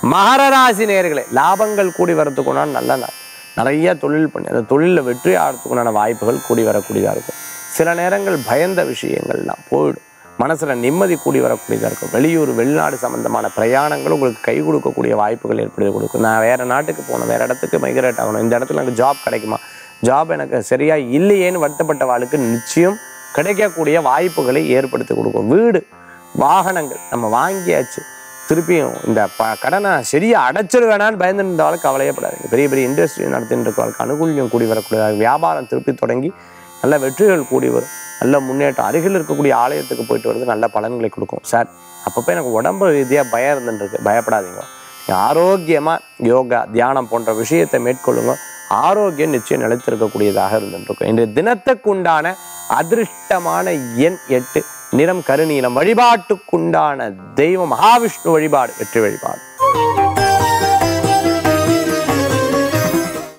மகர ராசி நேயர்களே லாபங்கள் கூடி வரத்துக்குண்டான நல்ல நாள் நிறைய தொழில் பண்ணி அந்த தொழிலில் வெற்றி ஆகிறதுக்குண்டான வாய்ப்புகள் கூடி வரக்கூடியதாக இருக்கும் சில நேரங்கள் பயந்த விஷயங்கள்லாம் போயிடும் மனசுல நிம்மதி கூடி வரக்கூடியதாக இருக்கும் வெளியூர் வெளிநாடு சம்பந்தமான பிரயாணங்கள் உங்களுக்கு கை கொடுக்கக்கூடிய வாய்ப்புகள் ஏற்படுத்தி கொடுக்கும் நான் வேற நாட்டுக்கு போகணும் வேற இடத்துக்கு மைக்ரேட் ஆகணும் இந்த இடத்துல எனக்கு ஜாப் கிடைக்குமா ஜாப் எனக்கு சரியா இல்லையேன்னு வருத்தப்பட்ட வாழ்க்கை நிச்சயம் கிடைக்கக்கூடிய வாய்ப்புகளை ஏற்படுத்தி கொடுக்கும் வீடு வாகனங்கள் நம்ம வாங்கியாச்சு திருப்பியும் இந்த ப கடனை சரியா அடைச்சிருவேனான்னு பயந்துட்டு இருந்தவளுக்கு கவலையப்படாதீங்க பெரிய பெரிய இண்டஸ்ட்ரி நடத்திட்டு இருக்கவளுக்கு அனுகூல்யம் கூடி வரக்கூடிய வியாபாரம் திருப்பி தொடங்கி நல்ல வெற்றிகள் கூடி வரும் நல்ல முன்னேற்றம் அருகில் இருக்கக்கூடிய ஆலயத்துக்கு போயிட்டு வருது நல்ல பலன்களை கொடுக்கும் சார் அப்பப்போ எனக்கு உடம்பு ரீதியாக பயம் இருந்துட்டு இருக்கு பயப்படாதீங்க நீங்க ஆரோக்கியமா யோகா தியானம் போன்ற விஷயத்தை மேற்கொள்ளுங்க ஆரோக்கியம் நிச்சயம் நிலைத்திருக்கக்கூடியதாக இருந்துட்டு இருக்கும் இன்றைய தினத்துக்குண்டான அதிர்ஷ்டமான எண் எட்டு நிறம் கருநீலம் வழிபாட்டுக்குண்டான தெய்வம் மகாவிஷ்ணு வழிபாடு வெற்றி வழிபாடு